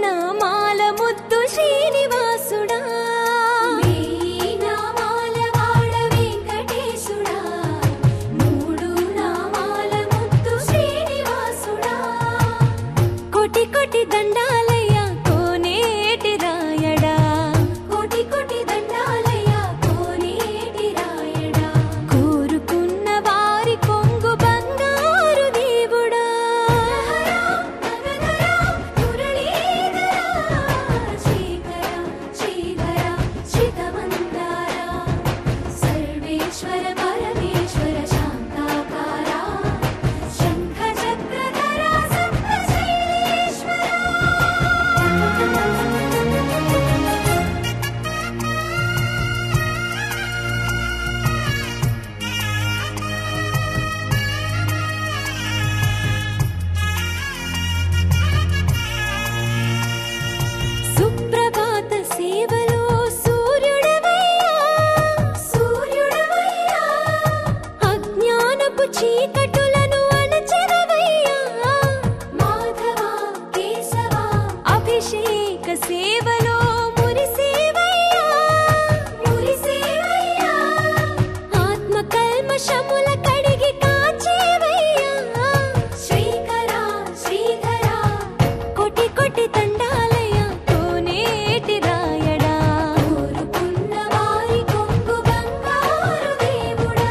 నామాల ముద్దు శ్రీనివాసుడా వెయ్యి నామాల వాడ వెంకటేశుడా మూడు నామాల ముద్దు శ్రీనివాసుడా కోటి కోటి దండాలయ్య కోనేటి రాయడా కోటి కోటి దండాలయ్య కోనేటి రాయడా కోరుకున్న వారి కొంగు బంగారు దేవుడా నగధరా మురళీధరా శ్రీకర శ్రీధర శ్రితమందారా సర్వేశ్వర పరమేశ్వర శాంతాకారా శంఖ చక్రధరా సప్తశైలేశ్వరా సుప్రభాత సేవలో సూర్యుడవయ్యా సూర్యుడవయ్యా అజ్ఞానపు చీకటులను అణచెదవయ్యా మాధవా కేశవా అభిషేక సేవలో మురిసేవయ్యా మురిసేవయ్యా ఆత్మ కల్మషముల కడిగి కాచేవయ్యా శ్రీకరా శ్రీధరా కోటి కోటి దండాలయ్య కోనేటి రాయడా కోరుకున్న వారి కొంగు బంగారు దేవుడా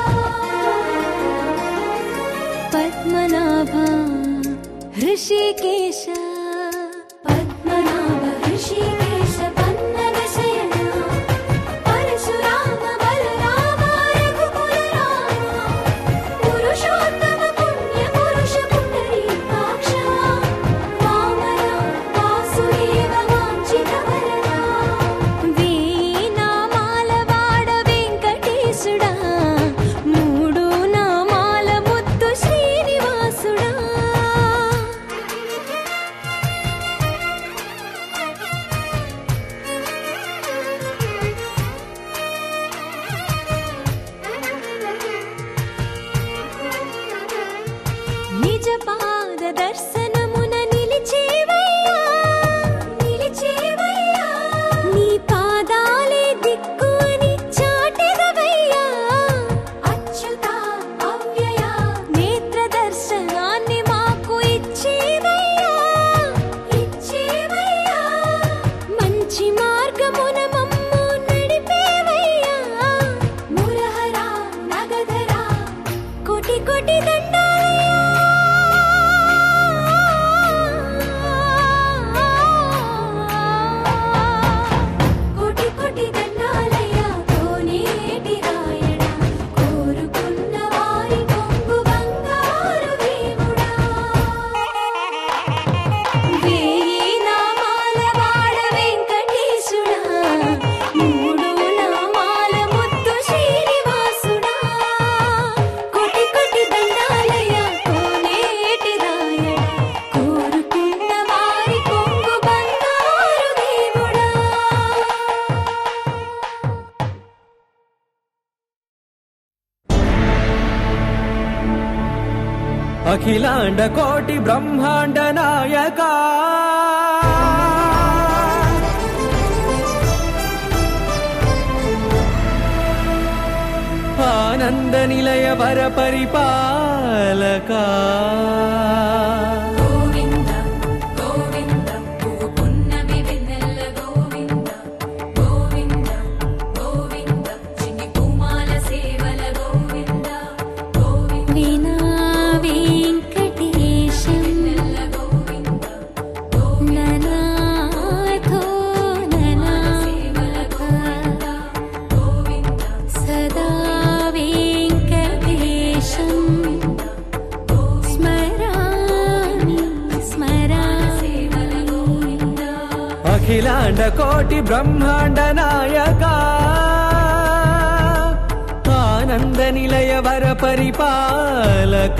పద్మనాభ హృషికేశ పద్మనాభ ఋషికేశ పన్నగ శయన పరశురామ బలరామ రఘుకుల రామ పురుషోత్తమ పుణ్య పురుష పుండరీకాక్ష వామన వాసుదేవ వాంఛిత వరదా వేయి నామాల వాడ వెంకటేశుడా మూడు నామాల ముద్దు శ్రీనివాసుడా నిజ పాద దర్శనమున నిలిచేవయ్యా నిలిచేవయ్యా నీ పాదాలే దిక్కు అని చాటెదవయ్యా అచ్యుత అవ్యయ నేత్ర దర్శనాన్ని మాకు ఇచ్చేవయ్యా ఇచ్చేవయ్యా మంచి మార్గమున మమ్ము నడిపేవయ్యా మురహరా నగధరా కోటి కోటి దండాలయ్యా కోటి కోటి దండాలయ్య కోనేటి రాయడా కోరుకున్న వారి కొంగు బంగారు దేవుడా వేయి నామాల వాడ వెంకటేశుడా మూడు నామాల ముద్దు శ్రీనివాసుడా కోటి కోటి దండాలయ్య కోనేటి రాయడా కోరుకున్న వారి కొంగు బంగారు దేవుడా అఖిలాండ కోటి బ్రహ్మాండ నాయక ఆనంద నిలయ వర పరిపాలక గోవింద గోవింద పువ్వు పున్నమి వెన్నెల గోవింద గోవింద గోవింద చిన్ని కుమాల సేవల గోవింద గోవింద వినా వెంకటేశం వెన్నెల గోవింద ననాథో సేవల గోవింద ననాథ గోవింద సదా వెంకటేశం స్మరామి స్మరామి సేవల గోవింద అఖిలాండ కోటి బ్రహ్మాండ నాయక ఆనంద నిలయ వర పరిపాలక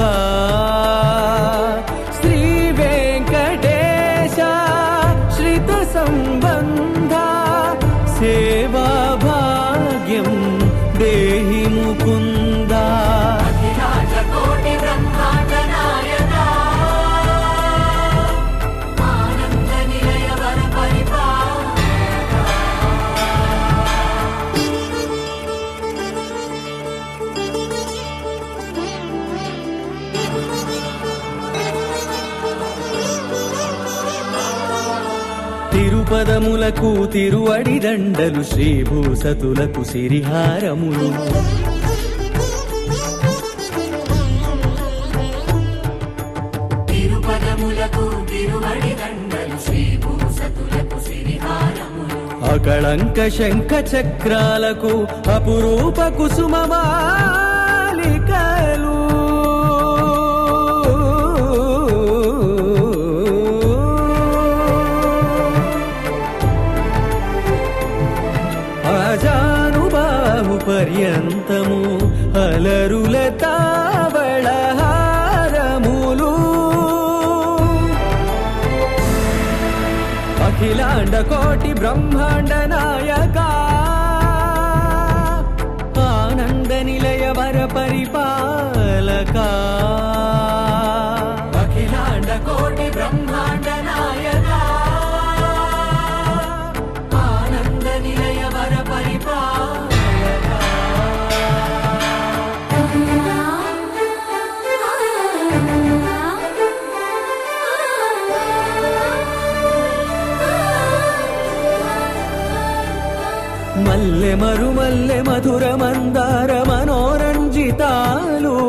శ్రీ వెంకటేశ శ్రిత సంబంధ సేవా భాగ్యం దేహి ముకుందా కోటి బ్రహ్మాండ నాయక ఆనంద నిలయ వర తిరుపదములకు తిరువడి దండలు శ్రీభూసతులకు సిరిహారములు తిరుపదములకు తిరువడి దండలు శ్రీభూసతులకు సిరిహారములు అకళంక శంఖ చక్రాలకు అపురూప కుసుమమాలికలు అజానుబాహు పర్యంతము అలరుల తావళహారములు అఖిలాండ కోటి బ్రహ్మాండ నాయక ఆనంద నిలయ వర పరిపాలక అఖిలాండ కోటి బ్రహ్మాండ నాయక ఆనంద నిలయ వర పరిపాలక మల్లె మరుమల్లె మధుర మందార మనోరంజితాలు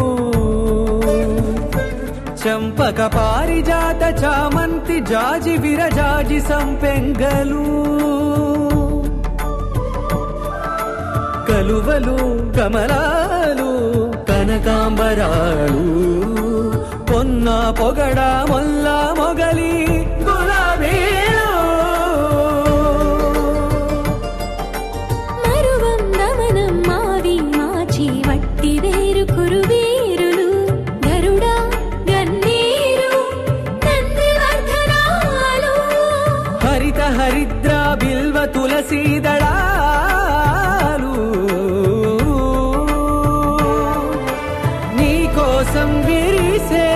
చంపక పారిజాత చామంతి జాజి విరజాజి సంపెంగలు కలువలు కమలాలు కనకాంబరాలు పొన్న పొగడ మొల్ల మొగలి గులాబీలు మరువం నమనం మావి మాచి వట్టి వేరు కురువీరులు గరుడ గన్నీరు నందివర్ధనాలు హరిత హరిద్ర బిల్వ తులసీ దళాలు నీ కోసం విరిసే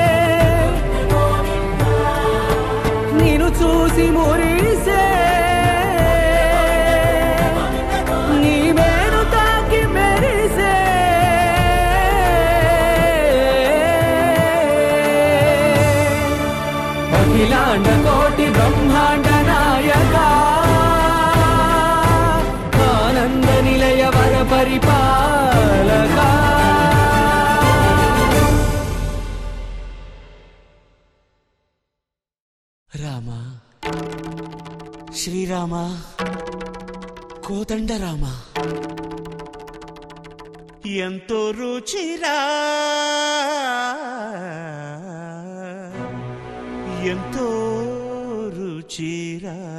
నిన్ను చూసి మురిసే నీ మేను తాకి మెరిసే అఖిలాండ కోటి బ్రహ్మాండ నాయక ఆనంద నిలయ వర పరిపాలక రామ శ్రీరామ కోదండ రామ ఎంతో రుచిరా ఎంతో రుచిరా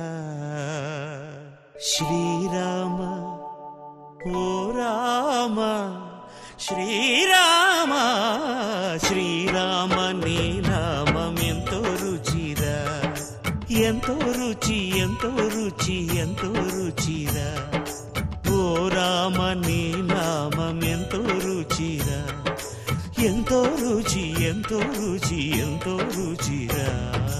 శ్రీరామ ఓ రామ శ్రీరామ శ్రీరామ నీ నామం ఎంతో రుచిరా ఎంతో రుచి ఎంతో రుచి ఎంతో రుచిరా ఓ రామ నీ నామం ఎంతో రుచిరా ఎంతో రుచి ఎంతో రుచి ఎంతో రుచిరా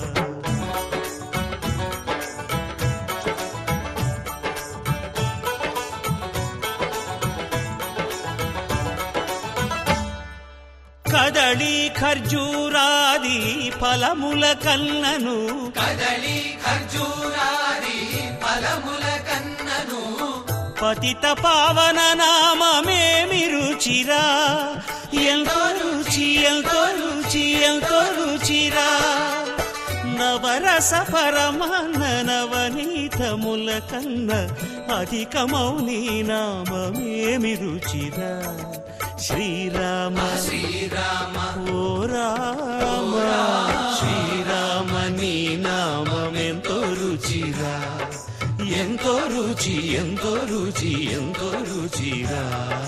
కదళి ఖర్జూరాది ఫలముల కన్నను కదలి ఖర్జూరాది ఫలముల కన్నను పతిత పావన నామమేమి రుచిరా ఎంతో రుచి ఎంతో రుచి ఎంతో రుచిరా నవరస పరమాన్న నవనీతముల కన్న అధికమౌని నామమేమి రుచిరా శ్రీరామ శ్రీరామ ఓ రామ శ్రీరామ నీ నామమెంతో రుచిరా ఎంతో రుచి ఎంతో రుచి ఎంతో రుచిరా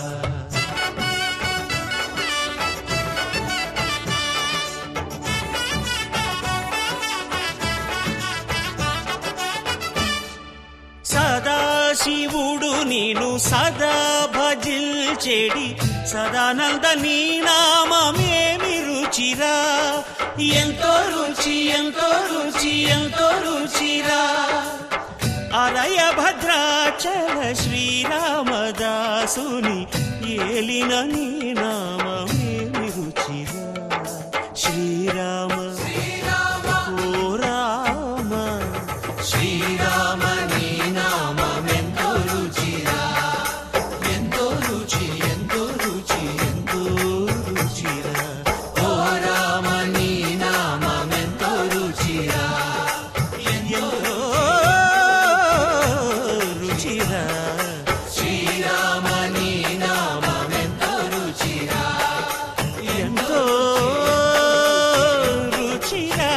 సదాశివుడు నేను సదా భజిల్చెడి సదానంద నీ నామమేమి రుచిరా ఎంతో రుచి ఎంతో రుచి ఎంతో రుచిరా అరయ భద్రాచల శ్రీరామదాసుని ఏలిన నీ నామమేమి రుచిరా శ్రీరామ ఓ రామ శ్రీరామ నీ నామమెంతో రుచిరా ఎంతో రుచి ఎంతో రుచి ఎంతో రుచిరా ఓ రామ నీ నామమెంతో రుచిరా ఎంతో రుచిరా శ్రీరామ నీ నామమెంతో రుచిరా ఎంతో రుచిరా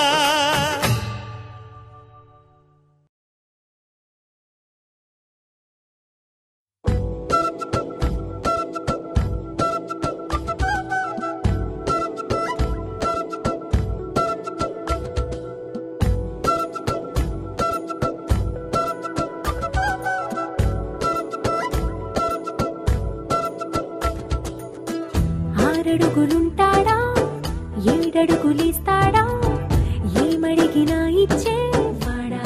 ఆరడుగులుంటాడా ఏడడుగులిస్తాడా ఏమడిగినా ఇచ్చేవాడా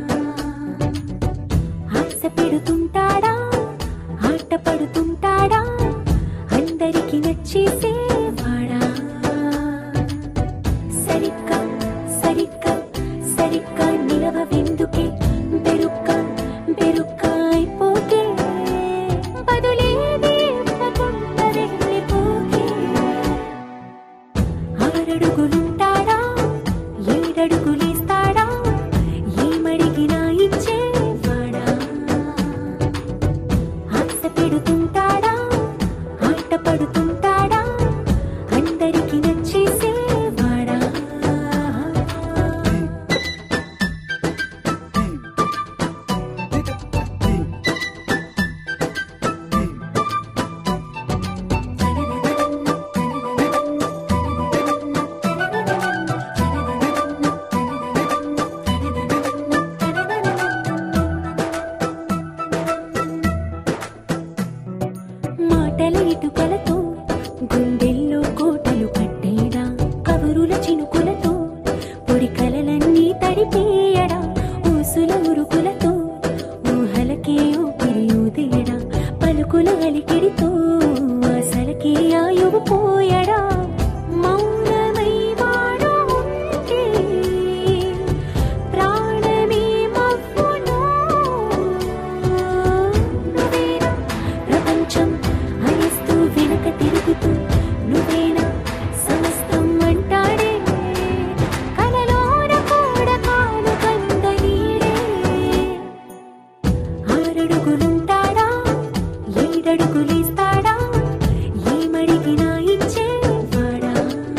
ఆశ పెడుతుంటాడా ఆట పడుతుంటాడా అందరికి నచ్చేసేవాడా సరిగ్గా సరిగ్గా సరిగ్గా నిలవెందుకే బెరుక్క బెరుక్క అయిపోకే బదులేది ఇవ్వకుండా వెళ్ళిపోకే ఆరడుగులుంటాడా ఏడడుగులేస్తాడా ఏమడిగినా ఇచ్చేవాడా ఆశ పెడుతుంటాడా ఆట పడుతుంటాడా అందరికి నచ్చేసేవాడా మాటల ఇటుకలతో గుండెల్లో కోటలు కట్టేయడా కబురుల చినుకులతో పొడి కలలన్నీ తడిపేయడా ఊసుల ఉరుకులతో ఊహలకే ఊపిరి ఊదేయడా పలుకుల అలికిడితో అసలకే ఆయువు పోయడా మౌనమై వాడు ఉంటే ప్రాణమే మవ్వును నువ్వేనా ప్రపంచం అనిస్తూ వెనక తిరుగుతూ నువ్వేనా సమస్తం అంటాడే కలలోన కూడా కాను కంద నీడే ఆరడుగులుంటాడా ఏడడుగులేస్తాడా ఏమడిగినా ఇచ్చేవాడా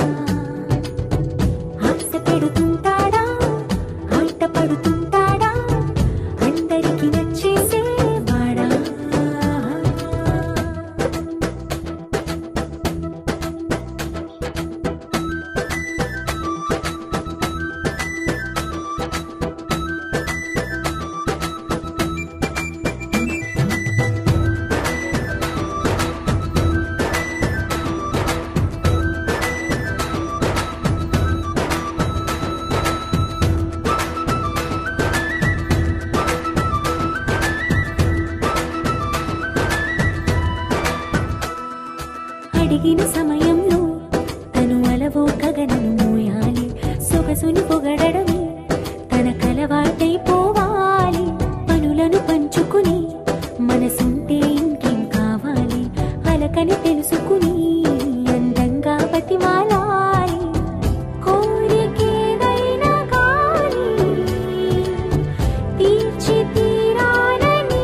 ఆశ పెడుతుంటాడా ఆట పడుతుంటాడా అందరికి నచ్చేసేవాడా అడిగిన సమయంలో తను అలవో గగనను మోయాలి సొగసుని పొగడమే తన కలవాటైపోవాలి పనులను పంచుకుని మనసుంటే ఇంకేం కావాలి అలకని తెలుసుకుని అందంగా బతిమాలాలి కోరికేదైనా కానీ తీర్చి తీరాలని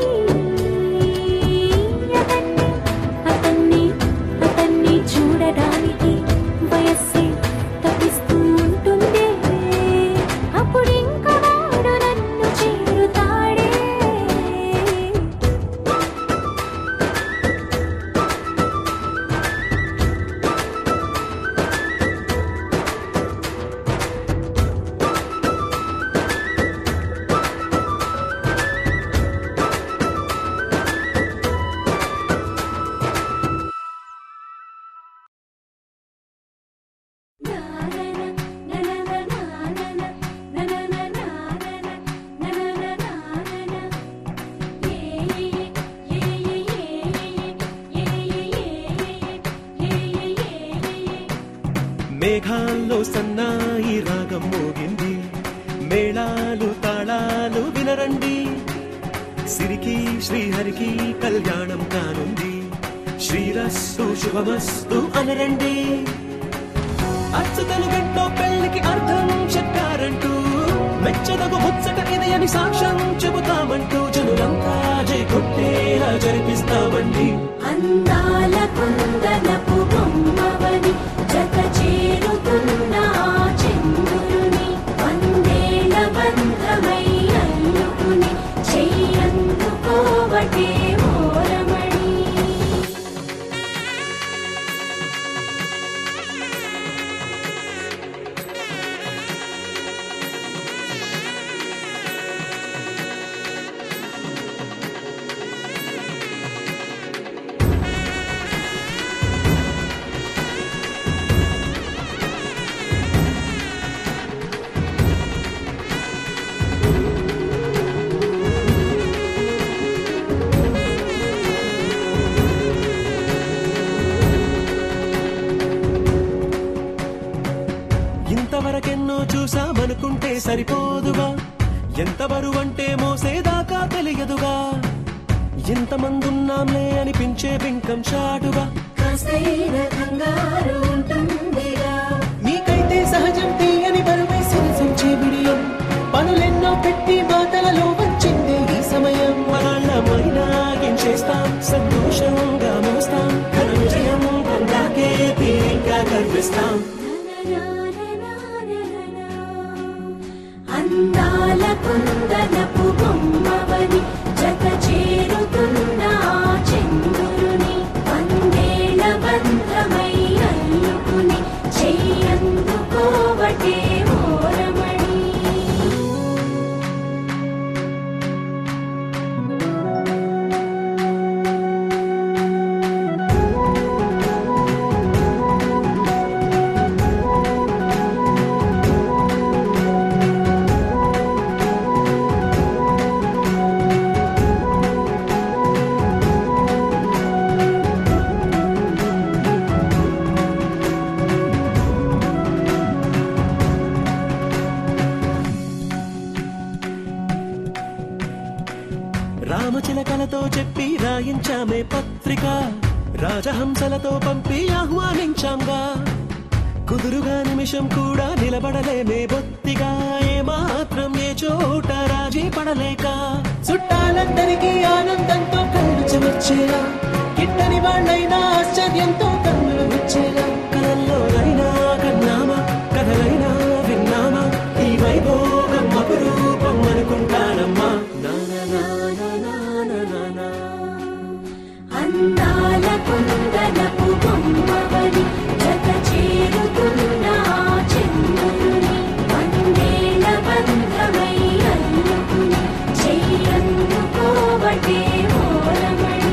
అతన్ని అతన్ని అతన్ని చూడడానికి వయస్సే తప్పిస్తూ ఉంటుంది అప్పుడింక వాడు నన్ను చేరుతాడే మేఘాల్లో సన్నాయి రాగం మోగింది మేళాలు తాళ సిరికి శ్రీహరికి కళ్యాణం కానుంది శ్రీరస్సు శుభమస్తు అనరండి అచ్చతలు గంటో పెళ్లికి అర్థం చెప్పారంటూ మెచ్చదగు ముచ్చట ఇది అని సాక్ష్యం చెబుతామంటూ జనులంతా జై కొట్టేలా జరిపిస్తామండి అందాల కుందనపు బొమ్మవని జత చేరుతున్న ఆ చంద్రుని వందేల బంధమై అల్లుకుని చెయ్యందుకోవటే ఓరమణి ఇంతవరకెన్నో చూసామనుకుంటే సరిపోదుగా ఎంత బరువంటే మోసేదాకా తెలియదుగా ఇంతమందున్నాంలే అనిపించే బింకం చాటుగా కాస్తైన కంగారు ఉంటుందిగా మీకైతే సహజం తీయని బరువై సిరిసించే బిడియం పనులెన్నో పెట్టి మాటలలో వచ్చిందే ఈ సమయం మనాళ్ళమైనా ఏం చేస్తాం సంతోషంగా మోస్తాం ఘన విజయం పొందాకే తీరిక కనిపిస్తాం అందాల కుందనపు బొమ్మవని జత చేరుతున్న ఆ చంద్రుని వందేల బంధమై అల్లుకుని చెయ్యందుకోవటే ఓరమణి రామచిలకలతో చెప్పి రాయించామే పత్రిక రాజహంసలతో పంపి ఆహ్వానించాంగా కుదురుగా నిమిషం కూడా నిలబడలేమే బొత్తిగా ఏ మాత్రం ఏ చోట రాజీ పడలేక చుట్టాలందరికీ ఆనందంతో కళ్ళు చెమర్చేలా కిట్టని వాళ్ళైనా ఆశ్చర్యంతో కన్నులు వచ్చేలా కలల్లోనైనా కన్నామా కథలైనా విన్నామా ఈ వైభోగం అపురూపం అనుకుంటానమ్మా నా నా నా నా నా నా నా అందాల కుందనపు బొమ్మవని జత చేరుతున్న ఆ చంద్రుని వందేల బంధమై అల్లుకుని చెయ్యందుకోవటే ఓరమణి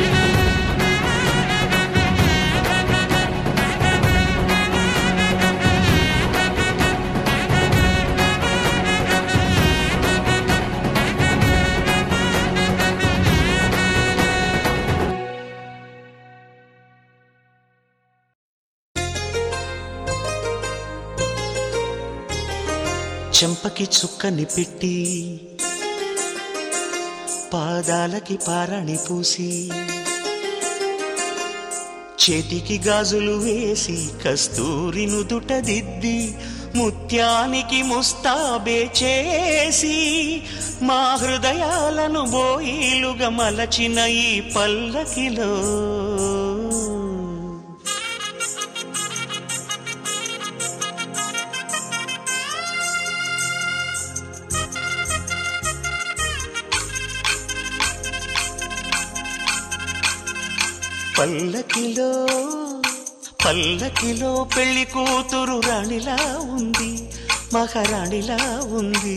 చెంపకి చుక్కని పెట్టి పాదాలకి పారాణి పూసి చేతికి గాజులు వేసి కస్తూరి నుదుట దిద్ది ముత్యానికి ముస్తాబే చేసి మా హృదయాలను బోయిలుగా మలచిన ఈ పల్లకిలో పల్లకిలో పల్లకిలో పెళ్లి కూతురు రాణిలా ఉంది మహారాణిలా ఉంది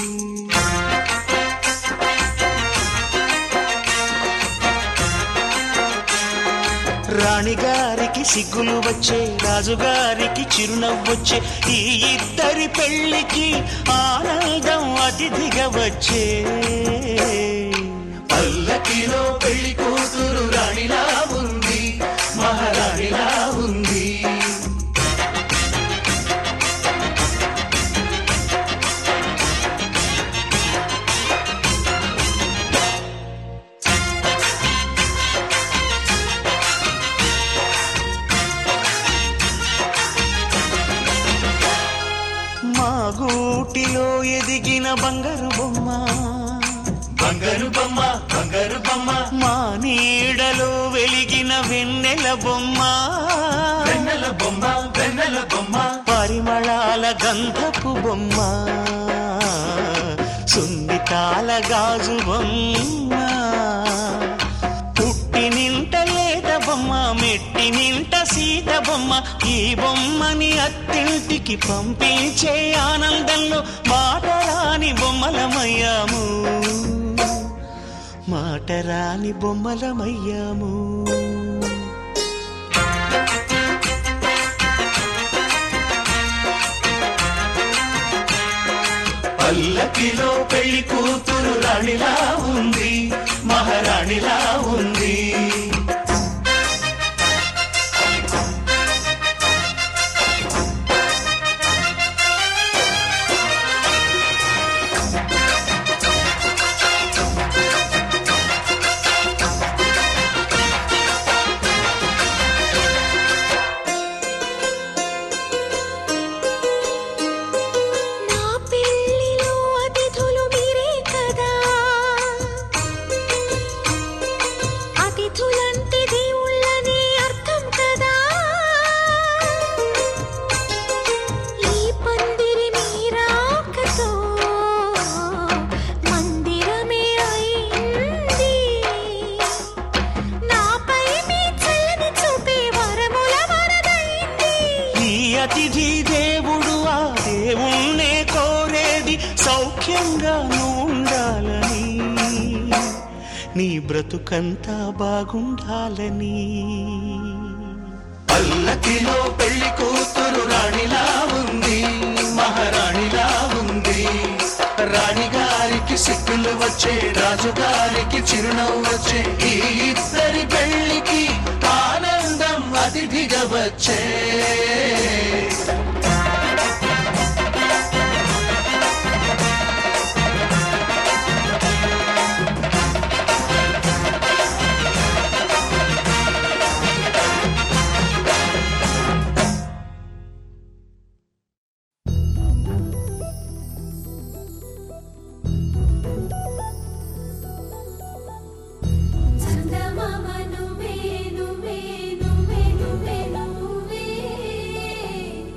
రాణిగారికి సిగ్గులు వచ్చే రాజుగారికి చిరునవ్వొచ్చే ఈ ఇద్దరి పెళ్లికి ఆనందం అతిథిగా వచ్చే పల్లకిలో పెళ్లి కూతురు రాణిలా ఉంది మహారాణిలా ఉంది వెన్నెల బొమ్మ వెన్నెల బొమ్మ వెన్నెల బొమ్మ పరిమళాల గంధపు బొమ్మ సున్నితాల గాజు బొమ్మ పుట్టి నింట లేత బొమ్మ మెట్టి నింట సీత బొమ్మ ఈ బొమ్మని అత్తింటికి పంపించే ఆనందంలో మాటరాని బొమ్మలమయ్యాము మాటరాని బొమ్మలమయ్యాము పల్లకిలో పెళ్లి కూతురు రాణిలా ఉంది మహారాణిలా ఉంది నా పెళ్ళిలో అతిథులు మీరే కదా అతిథులంటే దేవుళ్ళని అర్థం కదా ఈ పందిరి మీరాకతో మందిరమే అయింది నాపై మీ చల్లని చూపే వరముల వరదైంది ఈ అతిథి దేవుడు ఆ దేవుణ్ణే కోరేది సౌఖ్యంగా నువ్వు ఉండాలని నీ బ్రతుకంతా బాగుండాలని పల్లకిలో పెళ్లి కూతురు రాణిలా ఉంది మహారాణిలా ఉంది రాణి గారికి సిక్కులు వచ్చే రాజుగారికి చిరునవ్వు వచ్చే ఈ ఇద్దరి పెళ్లికి ఆనందం అతిథిగా వచ్చే చందమామ నువ్వే నువ్వే నువ్వే నువ్వే నువ్వే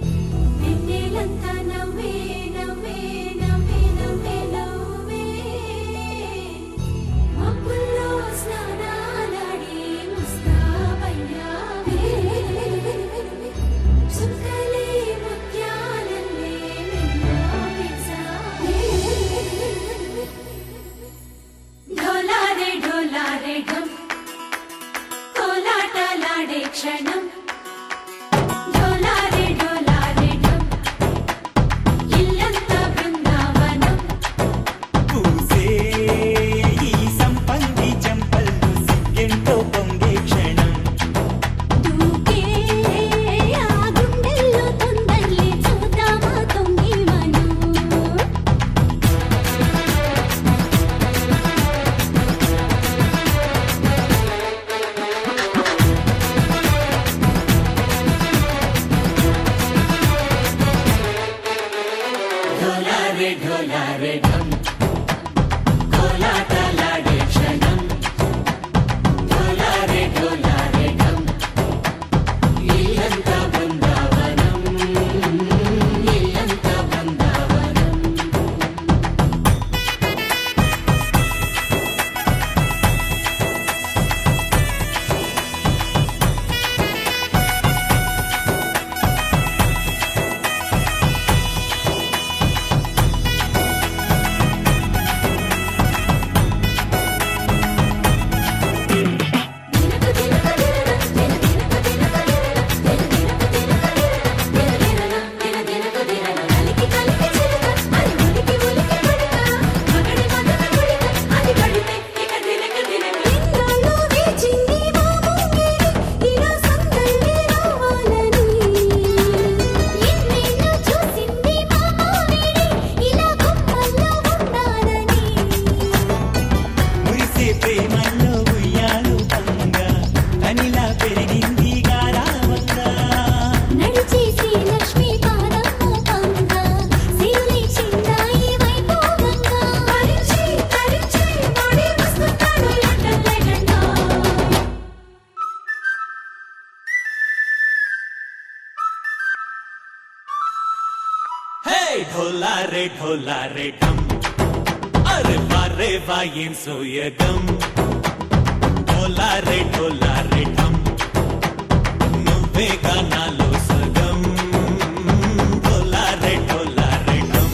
రే ఢోలా రే ఢమ్ అరే వారే వాయిన్ సోయగం ఢోలా రే ఢోలా రే ఢమ్ నువ్వే గానాలో సగం ఢోలా రే ఢోలా రే ఢమ్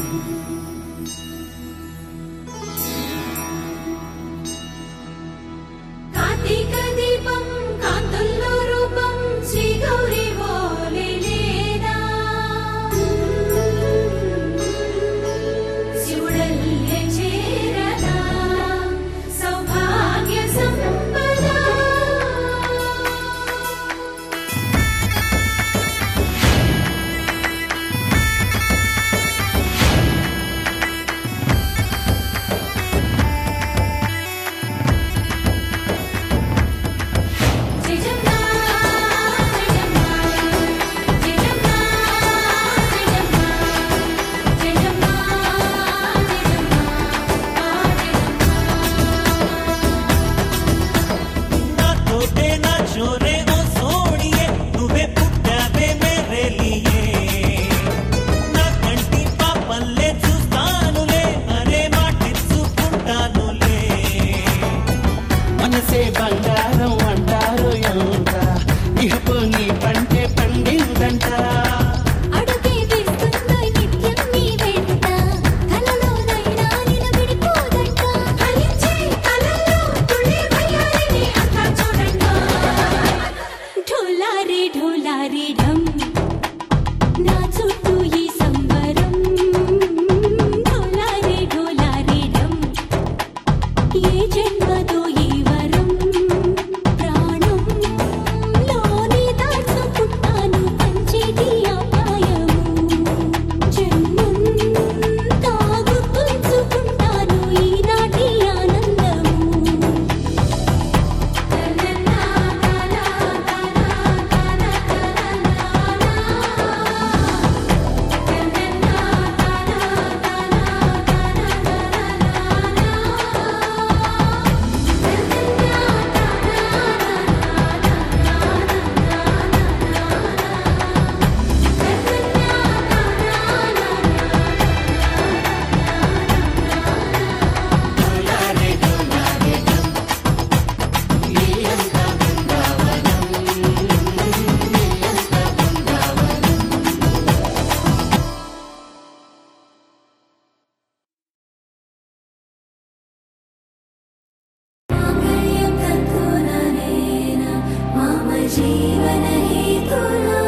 కార్తీక దీపం కాంతుల్లో రూపం శ్రీ గౌరీ ఓలిలేనా శివుడల్లే చేరనా సౌభాగ్య సంపద జయజమ్మా జయజమ్మా జయజమ్మా జయజమ్మా జయజమ్మా నాతోటే నా చోరే ఓ సోడియే నువ్వే పుట్టావే మేరే లియే నా కంటి పాపల్లే చూస్తానులే అనే మాటిచ్చుకుంటానులే మనసే బంగారం అంటారు ఎంత ఇహపు నీ పంటే పండిందంట అడుగే వేస్తుందో నిత్యం నీ వెంట కలలోనైనా నిలబడిపోదంట ఫలించే కలల్లో తుళ్ళే వయ్యారిని అంతా చూడండి ఢోలారే ఢోలారే ఢమ్ నా చుట్టూ ఈ సంబరం ఢోలారే ఢోలారే ఢమ్ ఏ జన్మదో ఈ వరం ప్రాణం లోనే దాచుకుంటాను పంచేటి అపాయము జన్మం తాగుతుంచుకుంటాను ఈనాటి ఆనందము मम जीवनहेतुना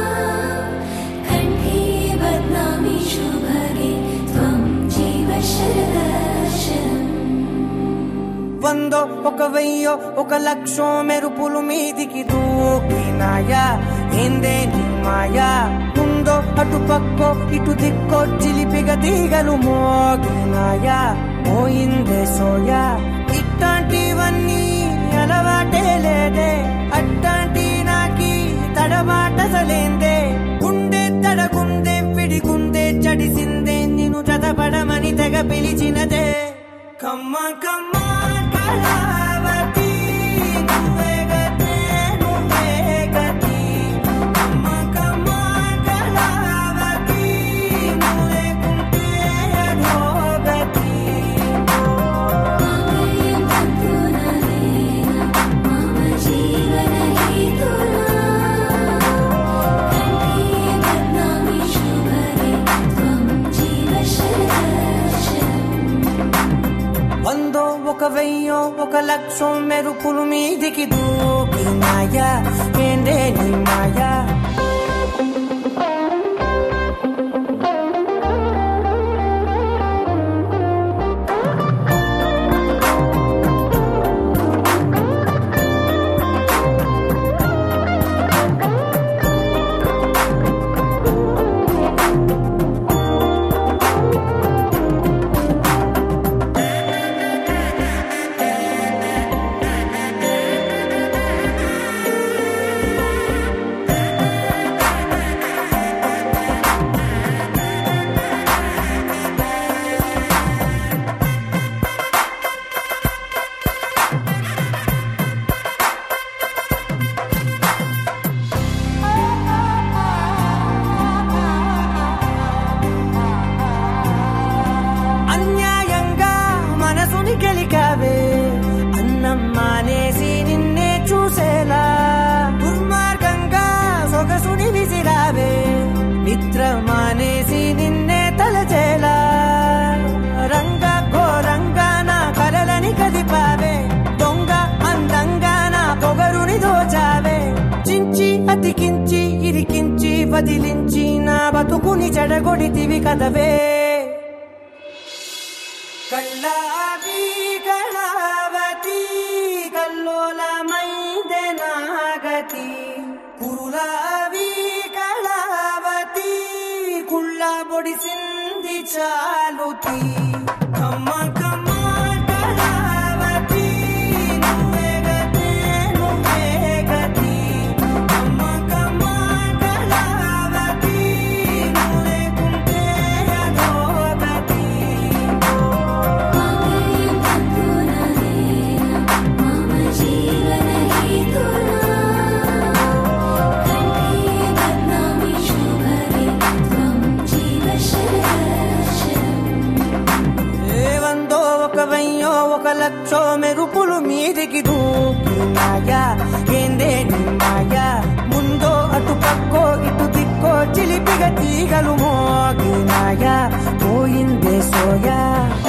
कण्ठे बध्नामि शुभगे त्वं जीव शरदर्शनम् వందో ఒక వెయ్యో ఒక లక్షో మెరుపులు మీదికి దూకినాయా ఏందే నీ మాయా ఉందో అటు పక్కో ఇటు దిక్కో చిలిపిగ తీగలు మోగినాయా పోయిందే సోయా ఇట్లాంటివన్నీ అలవాటే లేదే అట్లాంటి నాకి తడబాటసలేందే గుండె తడగుందే పిడిగుందే చడిసిందే నిన్ను చదపడమని తెగ పిలిచినదే కమ్మ కమ్మ కళావతి నువ్వే గతే నువ్వే గతి కమ్మ కమ్మ కళావతి నువ్వే కుంటే అధోగతి मम जीवनहेतुना कण्ठे बध्नामि शुभगे त्वं जीव शरदर्शनम् వందో ఒక వెయ్యో ఒక లక్షో మెరుపులు మీదికి దూకినాయా ఏందే నీ మాయా నీ కదిలించి నా బతుకుని చెడగొడితివి కదవే కళ్ళావి కళావతి కల్లోలమైందే నాగతి కురులావి కళావతి కుళ్ళ పొడిసింది చాలుతి కమ్మ కమ్మ కళావతి నువ్వే గతే నువ్వే గతి కమ్మ కమ్మ కళావతి నువ్వు లేకుంటే అదో గతి ఏ వందో ఒక వెయ్యో ఒక లక్షో మెరుపులు మీదికి దూకినాయా ఏందే నీ మాయా ముందో అటు పక్కో ఇటు దిక్కో చిలిపిగ తీగలు మోగినాయా పోయిందే సోయా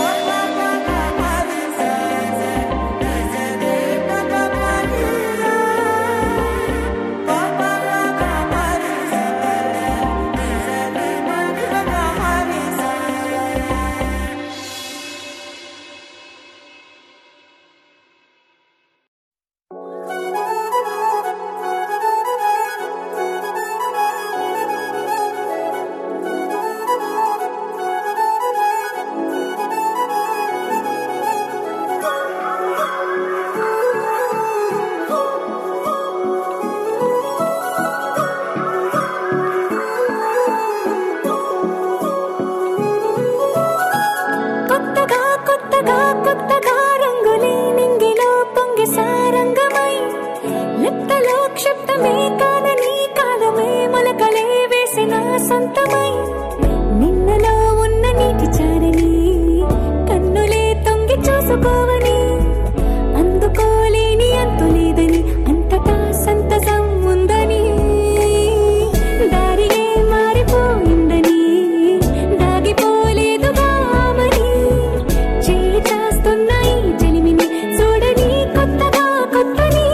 కొత్తగా కొత్తగా కొత్తగా రంగులే నింగిలో పొంగి సారంగమై లెక్కలో క్షిప్తమే కాదని కాలమే మొలకలే వేసిన సొంతమై నిన్నలో ఉన్న నీటి చారని కన్నులే తొంగి చూసుకోవని అందుకోలేని అంతు లేదని అంతటా సంతసం ఉందని దారియే మారిపోయిందని దాగిపోలేదుగా ఆమని చేయి చాస్తున్న ఈ చెలిమిని చూడని కొత్తగా కొత్తని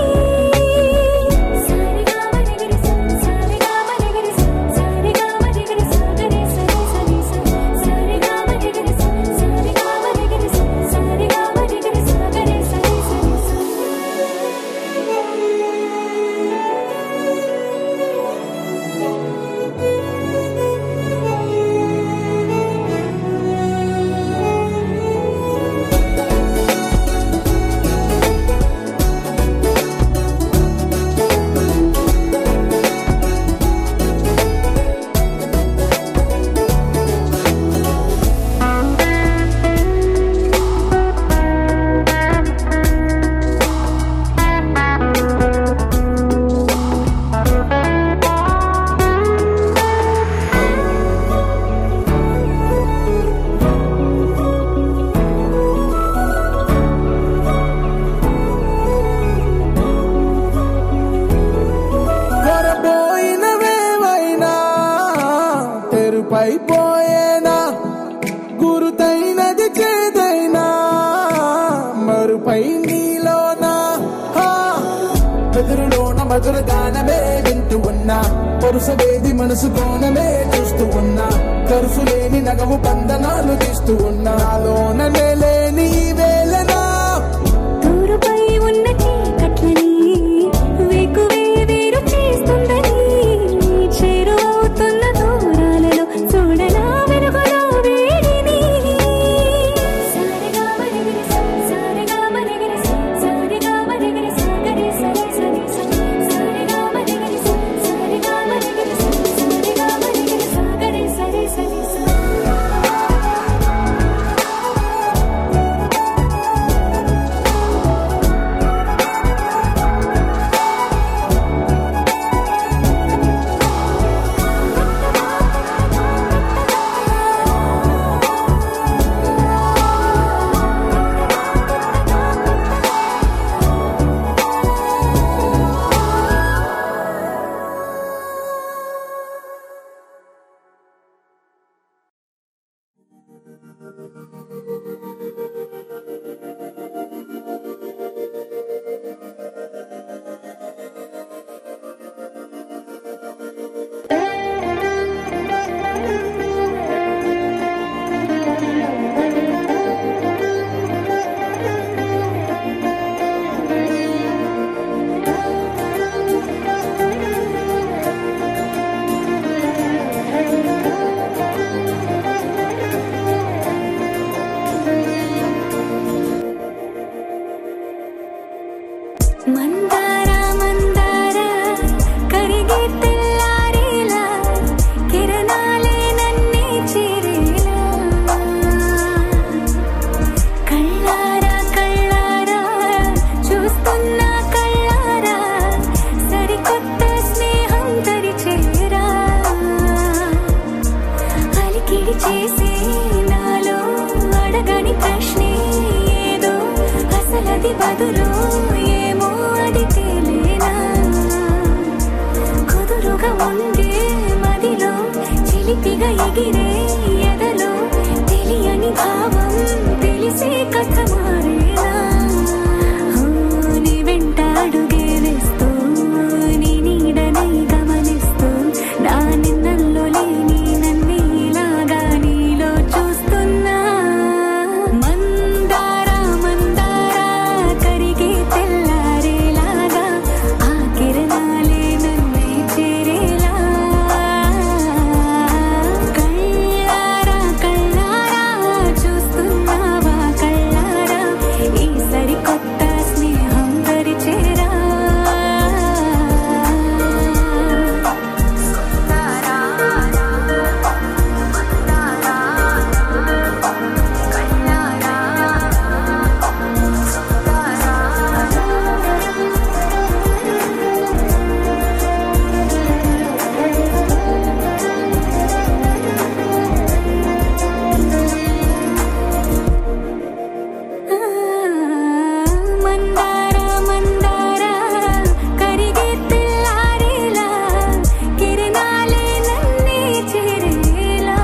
సారిగా మనిగిరి సారిగా మనిగిరి సారిగా మనిగిరి సాగరే సరి సరి సారిగా మనిగిరి సారిగా మనిగిరి సారిగా మనిగిరి సాగరే సరి సరి కొరపోయినవేవైనా తెరుపైపోయేనా గురుతైనది చేదైనా మరుపై నీలోనా హా, ఎదురులోన మధుర గానమే వింటూ ఉన్నా పరుసవేది మనసు కోణమే చూస్తూ ఉన్నా కరుసు లేని నగవు బంధనాలు తీస్తూ ఉన్నా లోన లేని ఈ వేళనా తూరుపై ఉన్న చీకట్లని వేకువే వేరు చేస్తుందని చేరువవుతున్న దూరాలలో చూడనా వెలుగులో వేడిని సారిగా మరిగిరి సారిగా మరిగిరి సారిగా మరిగిరి సాగరి సరి సరి సారిగా మరిగిరి సారిగా మరిగిరి సారిగా మరిగిరి సాగరి సరి సరి ఎగిరే ఎదలో తెలియని భావం తెలిసే కథ మారేలా నీ వెంట అడుగే వేస్తూ నీ నీడనై గమనిస్తూ నా నిన్నల్లో లేని నన్నే ఇలాగా నీలో చూస్తున్నా మందార మందార కరిగే తెల్లారేలాగా ఆ కిరణాలే నన్నే చేరేలా కళ్ళారా కళ్ళారా చూస్తున్నావా కళ్ళారా ఈ సరికొత్త స్నేహం పరిచేరా మందార మందార కరిగే తెల్లారేలా కిరణాలే నన్నే చేరేలా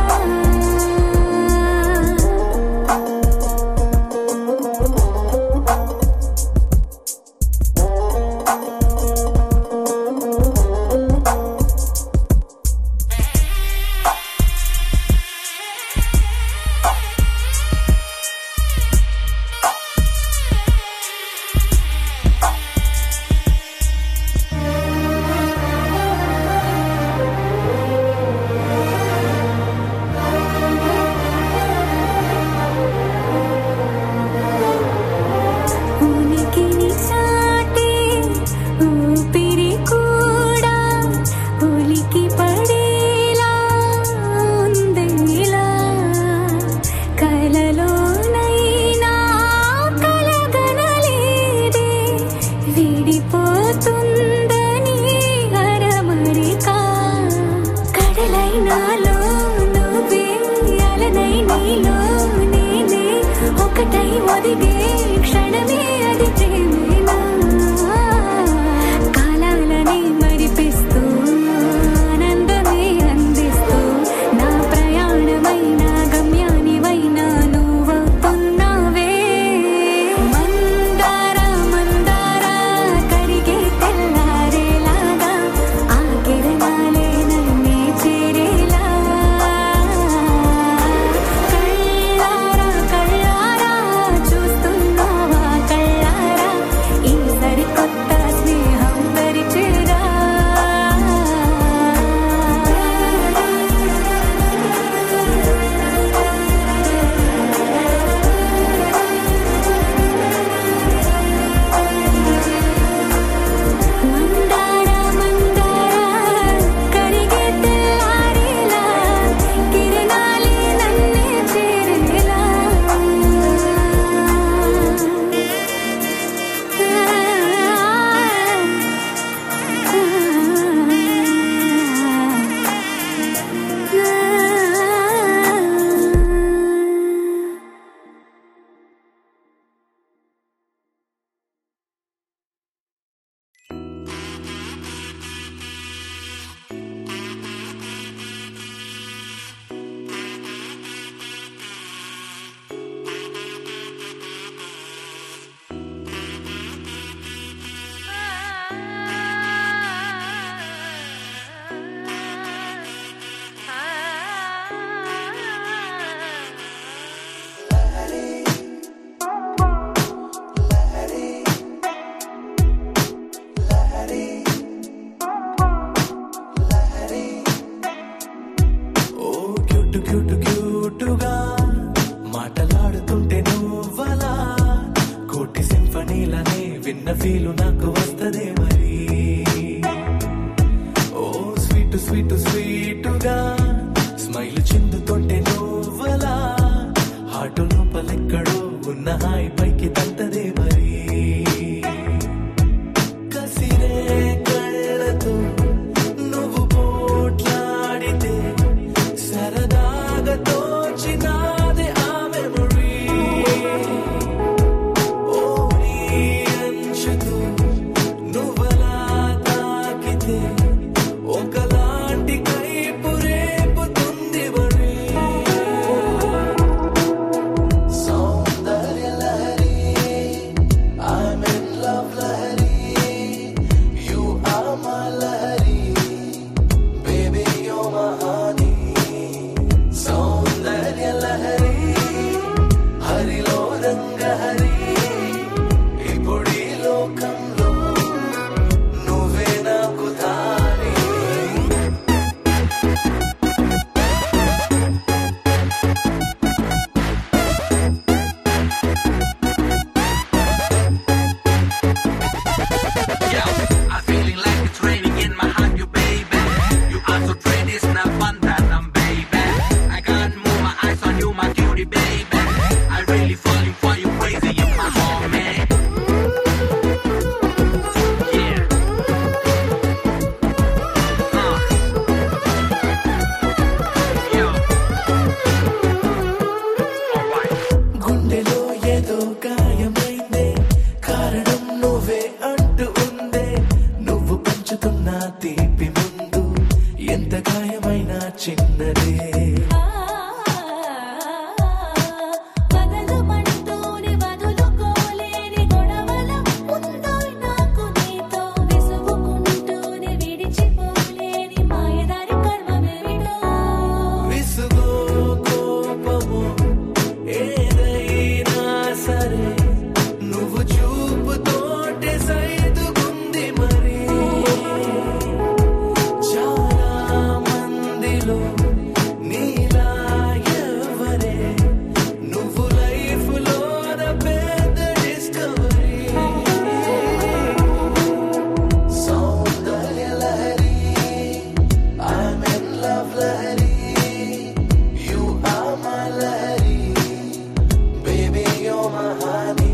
ఉనికిని చాటే ఊపిరి కూడా ఉలికి పడేలా ఉందిలా కలలోనైనా కలగనలేదే విడిపోతుందని అరమరికా కడలైనాలో నువ్వే అలనై నీలో నేనే ఒకటై ఒదిగే క్షణమే అది ప్రేమేనా కాలాలని మరిపిస్తూ ఆనందమే అందిస్తూ నా ప్రయాణమైన గమ్యానివైనా నువ్వవుతున్నావే మందార మందార కరిగే తెల్లారేలాగా ఆ కిరణాలే నన్నే చేరేలా కళ్ళారా కళ్ళారా చూస్తున్నావా కళ్ళారా ఈ సరికొత్త స్నేహం పరిచేరా మందార మందార కరిగే తెల్లారేలా కిరణాలే నన్నే చేరేలా ఓ క్యూట్ క్యూట్ క్యూటుగా మాటలాడుతుంటే నువ్వలా కోటి సింఫనీలనే విన్న ఫీలు నాకు వస్తదే మరి ఓ స్వీట్ స్వీట్ స్వీటుగా స్మైల్ చిందుతుంటే నువ్వలా హార్ట్ లోపలెక్కడో ఉన్న హాయి పైకి తంతదే మరి కసిరే కళ్ళతో నువ్వు పోట్లాడితే సరదాగా తోచినాదే ఆ మెమొరీ ఓ నీ అంచుతో నువ్వలా తాకితే ఒకలాంటి కైపు రేపుతుంది వరే లహరి ఇప్పుడు ఈ లోకంలో నువ్వే నాకు దారి I'm feeling like it's raining in my heart, you baby. You are so pretty, it's not fun that I'm baby. I can't move my eyes on you, my cutie baby. I really falling for you, crazy, you my homie. Yeah. Uh. Yo. Alright. గుండెలో ఏదో గాయమైందే కారణం నువ్వే అంటూ ఉందే నువ్వు పంచుతున్న తీపి ముందు ఎంత గాయమైనా చిన్నదే వదలమంటూనే వదులుకోలేని గొడవల ఉందో నాకు నీతో విసుగుకుంటూనే విడిచిపోలేని మాయదారి కర్మమేమిటో విసుగో కోపము ఏదైనా సరే నువ్వు చూపుతోటే సైదుకుంది మరి చాలా మందిలో నీలా ఎవరే నువ్వు లైఫ్ లో పెద్ద discovery Soundarya Lahari I'm in love Lahari You are my Lahari Baby you're my honey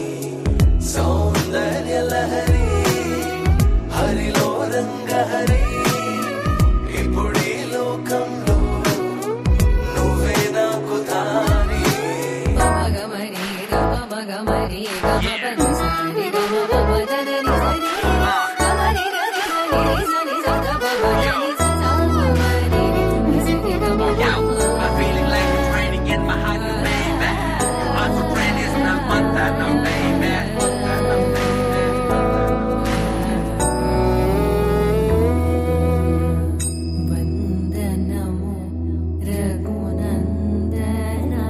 Soundarya Lahari హరిలో రంగ హరి ఇప్పుడు ఈ లోకంలో నువ్వే నాకు దారి గమగమరి గమగమరి గమపదసరి గమపదనని సరి గమరి గరి గరి సని సద బబని సని సరి Yo, I'm feeling like it's raining in my heart, you baby. I'm so pretty, it's not fun that I'm baby. వందనము రఘునందనా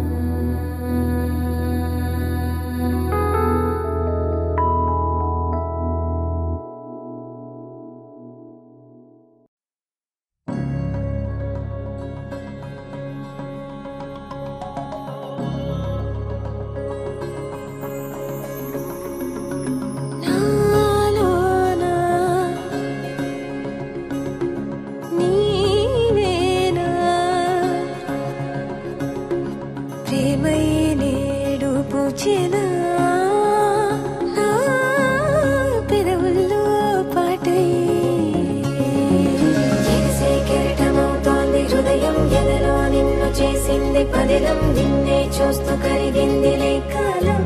నాలోనా నీవేనా ప్రేమై నేడు పూచెనా నా పెదవుల్లో పాటై ఎగిసే కెరటమవుతోంది హృదయం ఎదలో నిన్ను చేసింది పదిలం నిన్నే చూస్తూ కరిగింది కాలం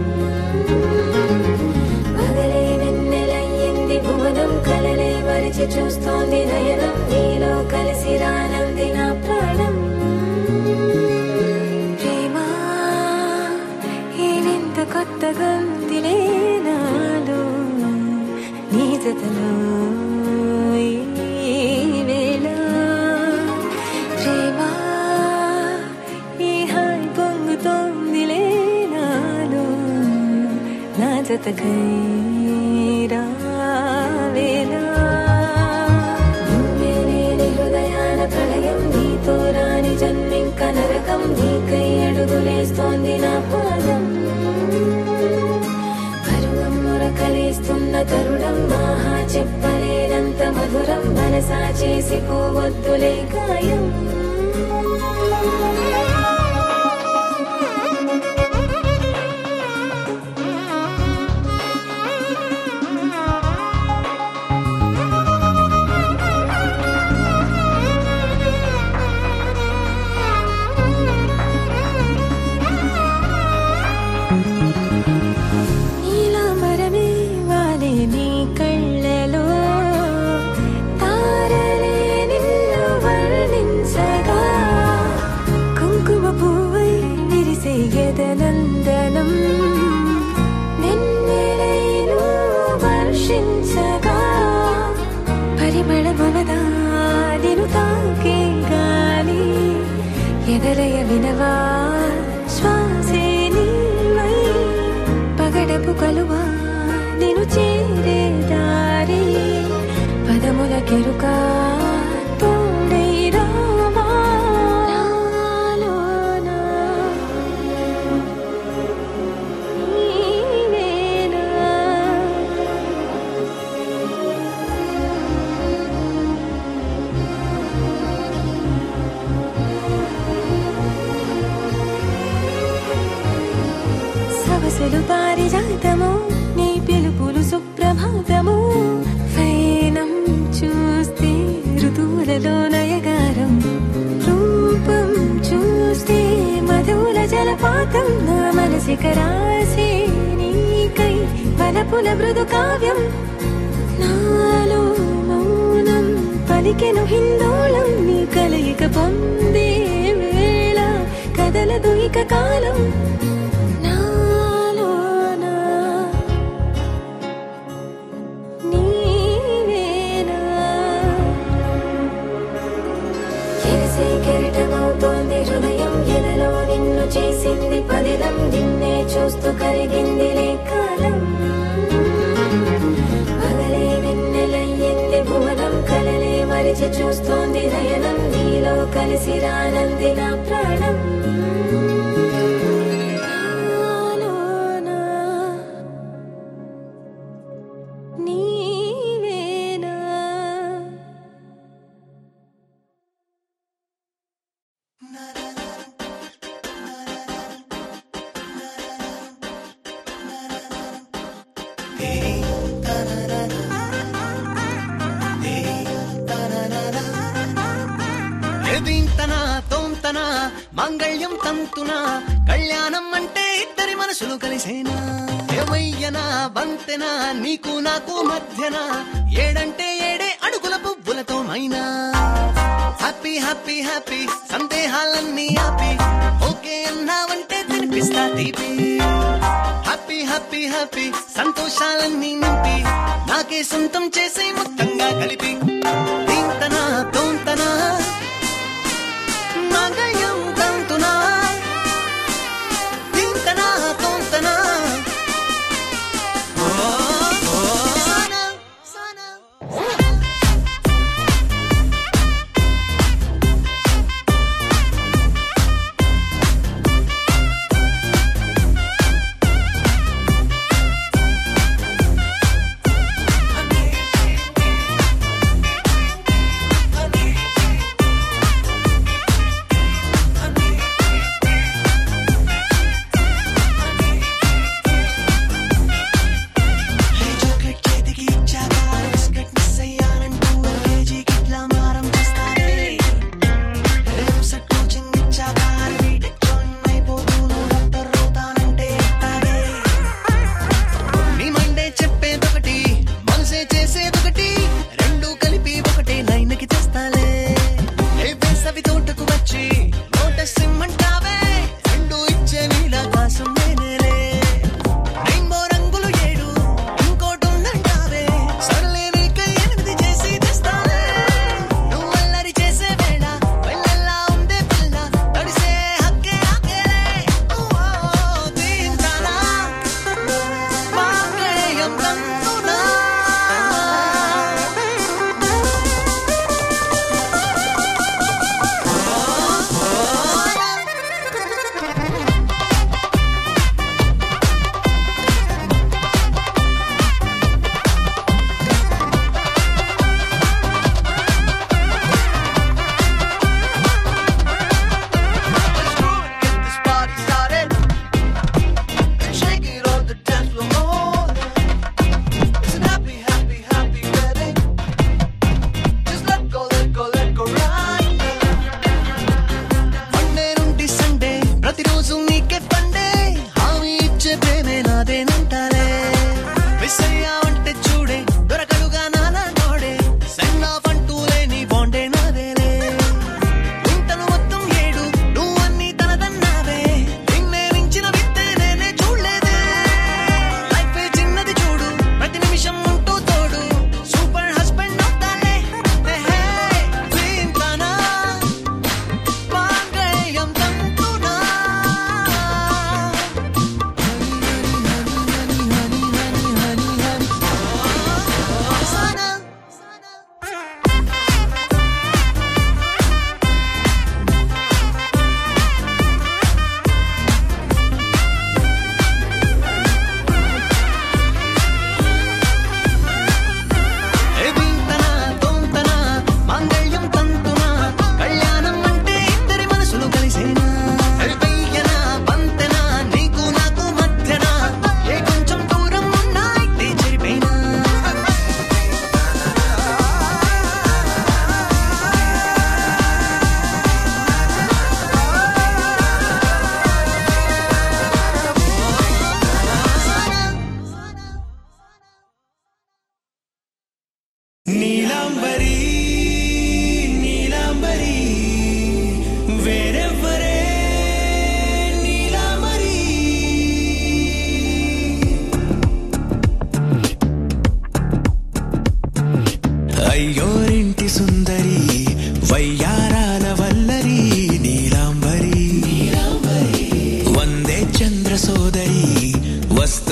పగలే వెన్నెలయ్యింది భువనం కలలే మరిచి చూస్తోంది నయనం నీలో కలిసి రానంది నా ప్రాణం ప్రేమ ఈ వింత కొత్తగా ఉందిలే నాలో నీ జతలో ఈ వేళ ప్రేమ ఈ హాయి పొంగుతోందిలే నాలో నా జతకై రావేలా నువ్వే లేని హృదయాల ప్రళయం నీతో రాని జన్మింక నరకం నీకై అడుగులేస్తోంది నా పాదం పరువం మురకలేస్తున్న తరుణం ఆహా చెప్పలేనంత మధురం మనసా చేసి పోవద్దులే గాయం నీలాంబరమే వాలే నీ కళ్ళలో తారలే నిన్ను వర్ణించగా కు కలువా నేను చేరే దారి పదముల కెరుక తోడై రావా నాలోన నీవేనా సవసలు పారిజాతము నీ పిలుపులు సుప్రభాతము ఫైనం చూస్తే ఋతువులలో నయగారం రూపం చూస్తే మధుల జలపాతం నా మనసిక రాసే నీకై వలపుల మృదు కావ్యం నాలో మౌనం పలికెను హిందోళం నీ కలయిక పొందే వేళ కదలదు ఇక కాలం నాలోనా నీవేనా ఎగసే కెరటమవుతోంది హృదయం ఎదలో నిన్ను చేసింది పదిలం నిన్నే చూస్తూ కరిగిందిలే కాలం పగలే వెన్నెలయ్యింది భువనం కలలే మరిచి చూస్తోంది నయనం నీలో కలిసి రానంది నా ప్రాణం నాలోనా నీవేనా ఎదింతనా తోంతనా మంగళ్యం తంతునా కళ్యాణం అంటే ఇద్దరి మనసులు కలిసేనా ఏవయ్యనా బంతెనా నీకు నాకు మధ్యన ఏడంటే ఏడే అడుగుల పువ్వులతో మైనా హ్యాపీ హ్యాపీ హ్యాపీ సందేహాలన్నీ ఆపి ఓకే అన్నావంటే తినిపిస్తా తీపి హ్యాపీ హ్యాపీ హ్యాపీ సంతోషాలన్నీ నింపి నాకే సొంతం చేసే మొత్తంగా కలిపి దీంతనా తోంతనా మంగళం తంతునా దీంతనా తోంతనా ఓ, ఓ, సనా, సనా. Honey,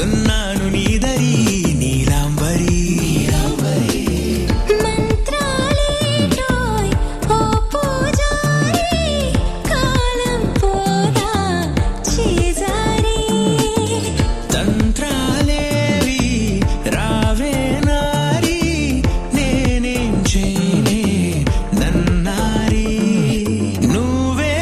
అన్నాను నీదరి నీలాంబరి మంత్రాలేటోయ్ ఓ పూజారి కాలం పోదా చేజారి తంత్రాలేవి రావే నారి నేనేం చేయనే నన్నారి నువ్వే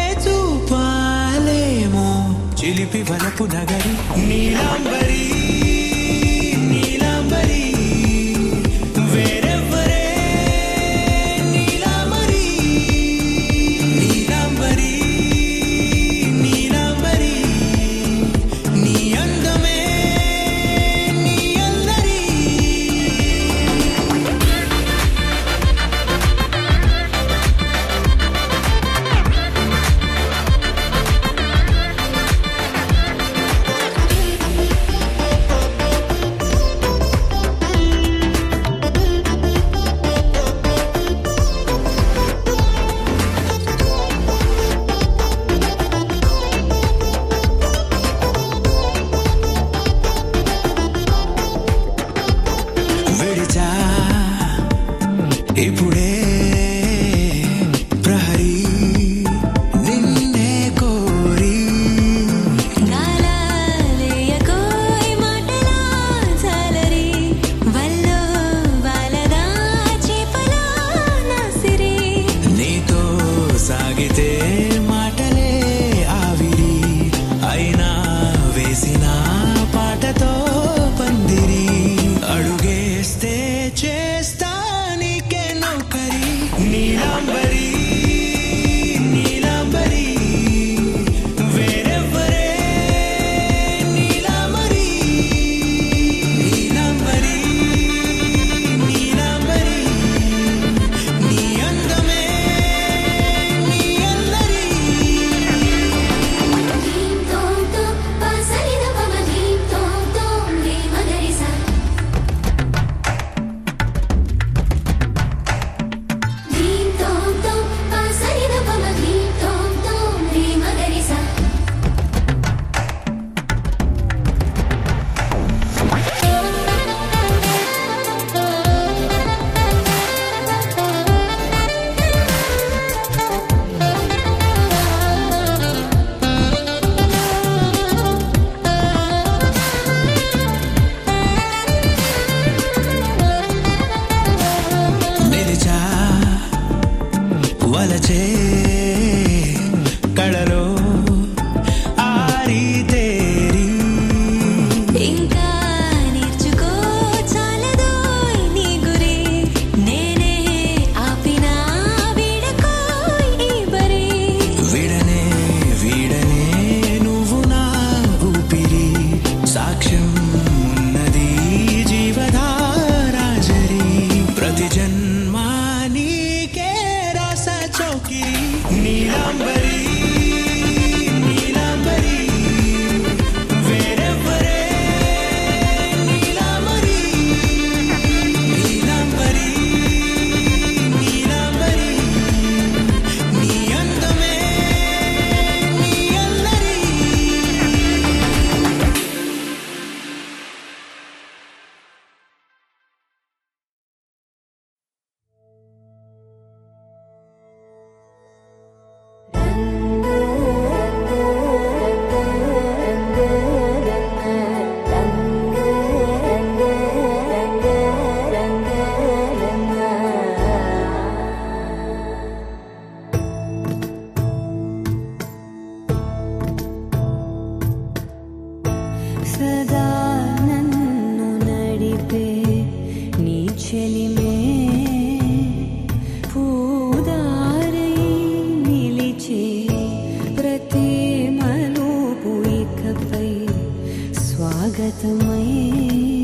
చూపాలేమో చిలిపి వలపు నగరి నీలాంబరి నీలాంబరి వేరెవ్వరే నీలాంబరి నీలాంబరి నీలాంబరి నీ అందమే నీ అల్లరి విడిచా ఇప్పుడే ప్రహరీ నిన్నే కోరి గాలాలేయకోయ్ మాటలా జాలరి వల్లో వాలదా చేపలా నాసిరి నీతో సాగితే మాటలే ఆవిరి అయినా వేసిన పాటతో పందిరి అడుగేస్తే చేస్తా నీకే నౌకరి నీలాంబరి నీలాంబరి వేరెవ్వరే నీలాంబరి నీలాంబరి నీలాంబరి నీ అందమే నీ అల్లరి ధీం తోం తోం పసరిద పమ ధీం తోం తోం రే మగరిసా ధీం తోం తోం పసరిద పమ ధీం తోం తోం రే మగరిసా నిలిచా వలచే కళలో ఆరి తేరి ఇంకా నేర్చుకో చాలదోయ్ నీ గురి నేనే ఆపినా వీడకోయ్ ఈ బరి విడనే వీడనే నువ్వు నా ఊపిరి సాక్ష్యం ఉన్నది జీవధారాజరి ప్రతి జన్మా నీకే రాస చౌకిరి నీలాంబరి నీలాంబరి వేరెవ్వరే నీలాంబరి నీలాంబరి నీలాంబరి నీ అందమే నీ అల్లరి సదా నన్ను నడిపే నీ చెలిమే పూదారై నిలిచే ప్రతి మలుపు ఇకపై స్వాగతమై